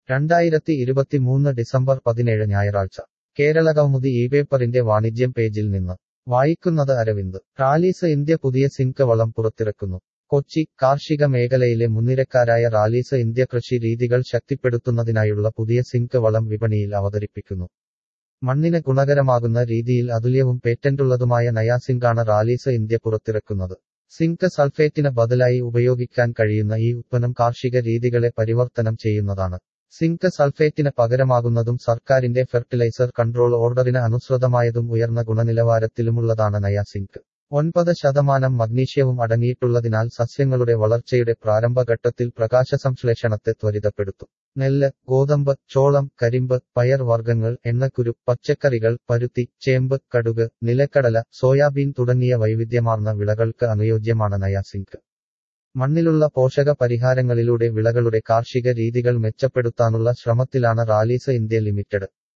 രണ്ടായിരത്തി ഇരുപത്തിമൂന്ന് ഡിസംബർ പതിനേഴ് ഞായറാഴ്ച കേരളകൗമുദി ഈ പേപ്പറിന്റെ വാണിജ്യം പേജിൽ നിന്ന് വായിക്കുന്നത് അരവിന്ദ് റാലീസ് ഇന്ത്യ പുതിയ സിങ്ക് വളം പുറത്തിറക്കുന്നു കൊച്ചി കാർഷിക മേഖലയിലെ മുൻനിരക്കാരായ റാലീസ് ഇന്ത്യ കൃഷി രീതികൾ ശക്തിപ്പെടുത്തുന്നതിനായുള്ള പുതിയ സിങ്ക് വളം വിപണിയിൽ അവതരിപ്പിക്കുന്നു മണ്ണിന് ഗുണകരമാകുന്ന രീതിയിൽ അതുല്യവും പേറ്റന്റുള്ളതുമായ നയാസിങ്കാണ് റാലീസ് ഇന്ത്യ പുറത്തിറക്കുന്നത് സിങ്ക് സൾഫേറ്റിന് ബദലായി ഉപയോഗിക്കാൻ കഴിയുന്ന ഈ ഉത്പന്നം കാർഷിക രീതികളെ പരിവർത്തനം ചെയ്യുന്നതാണ് സിങ്ക് സൾഫേറ്റിന് പകരമാകുന്നതും സർക്കാരിന്റെ ഫെർട്ടിലൈസർ കൺട്രോൾ ഓർഡറിന് അനുസൃതമായതും ഉയർന്ന ഗുണനിലവാരത്തിലുമുള്ളതാണ് നയാസിങ്ക് ഒൻപത് ശതമാനം മഗ്നീഷ്യവും അടങ്ങിയിട്ടുള്ളതിനാൽ സസ്യങ്ങളുടെ വളർച്ചയുടെ പ്രാരംഭഘട്ടത്തിൽ പ്രകാശസംശ്ലേഷണത്തെ ത്വരിതപ്പെടുത്തും നെല്ല് ഗോതമ്പ് ചോളം കരിമ്പ് പയർ വർഗ്ഗങ്ങൾ എണ്ണക്കുരു പച്ചക്കറികൾ പരുത്തി ചേമ്പ് കടുക് നിലക്കടല സോയാബീൻ തുടങ്ങിയ വൈവിധ്യമാർന്ന വിളകൾക്ക് അനുയോജ്യമാണ് നയാസിങ്ക് മണ്ണിലുള്ള പോഷക പരിഹാരങ്ങളിലൂടെ വിളകളുടെ കാർഷിക രീതികൾ മെച്ചപ്പെടുത്താനുള്ള ശ്രമത്തിലാണ് റാലീസ് ഇന്ത്യ ലിമിറ്റഡ്